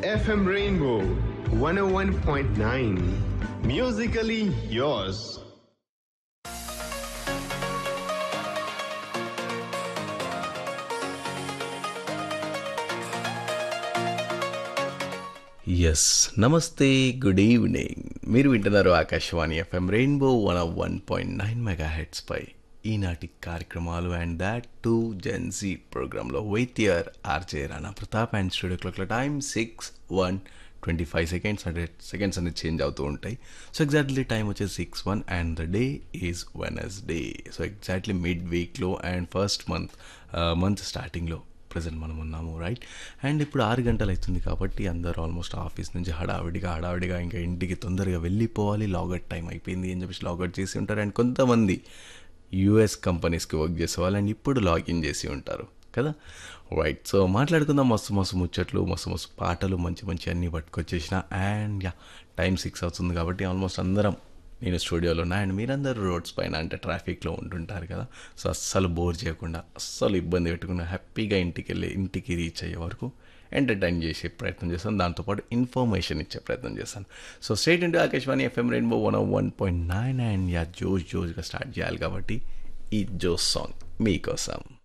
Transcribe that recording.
FM Rainbow 101.9. Musically yours. Yes నమస్తే good evening మీరు వింటున్నారు Akashvani FM rainbow one one point nine mega హెడ్స్పై ఈనాటి కార్యక్రమాలు అండ్ దాట్ టు జెన్సీ ప్రోగ్రాంలో with your RJ Rana Pratap and studio క్లాక్ల time six one twenty five seconds అంటే seconds అనేది చేంజ్ అవుతూ ఉంటాయి సో ఎగ్జాక్ట్లీ టైం వచ్చేసి six one and the day is Wednesday so exactly mid వీక్లో అండ్ ఫస్ట్ మంత్ మంత్ స్టార్టింగ్లో present మనం ఉన్నాము రైట్ అండ్ ఇప్పుడు ఆరు గంటలు అవుతుంది కాబట్టి అందరూ ఆల్మోస్ట్ ఆఫీస్ నుంచి హడావిడిగా హడావిడిగా ఇంకా ఇంటికి తొందరగా వెళ్ళిపోవాలి లాగౌట్ టైం అయిపోయింది అని చెప్పేసి లాగౌట్ చేసి ఉంటారు అండ్ కొంతమంది యూఎస్ కంపెనీస్కి వర్క్ చేసే వాళ్ళు అండ్ ఇప్పుడు లాగిన్ చేసి ఉంటారు కదా రైట్ సో మాట్లాడుకుందాం మస్తు మస్తు ముచ్చట్లు మస్తు మస్తు పాటలు మంచి మంచి అన్నీ పట్టుకొచ్చేసిన అండ్ యా టైం సిక్స్ అవుతుంది కాబట్టి ఆల్మోస్ట్ అందరం నేను స్టూడియోలో ఉన్నా అండ్ మీరందరూ రోడ్స్ పైన అంటే ట్రాఫిక్లో ఉంటుంటారు కదా సో అస్సలు బోర్ చేయకుండా అస్సలు ఇబ్బంది పెట్టకుండా హ్యాపీగా ఇంటికి వెళ్ళి ఇంటికి రీచ్ అయ్యే వరకు ఎంటర్టైన్ చేసే ప్రయత్నం చేస్తాను దాంతోపాటు ఇన్ఫర్మేషన్ ఇచ్చే ప్రయత్నం చేస్తాను so stay tuned to Akashvani FM rainbow one one point nine and yeah జోష్ జోష్గా స్టార్ట్ చేయాలి కాబట్టి ఈ జోష్ సాంగ్ మీకోసం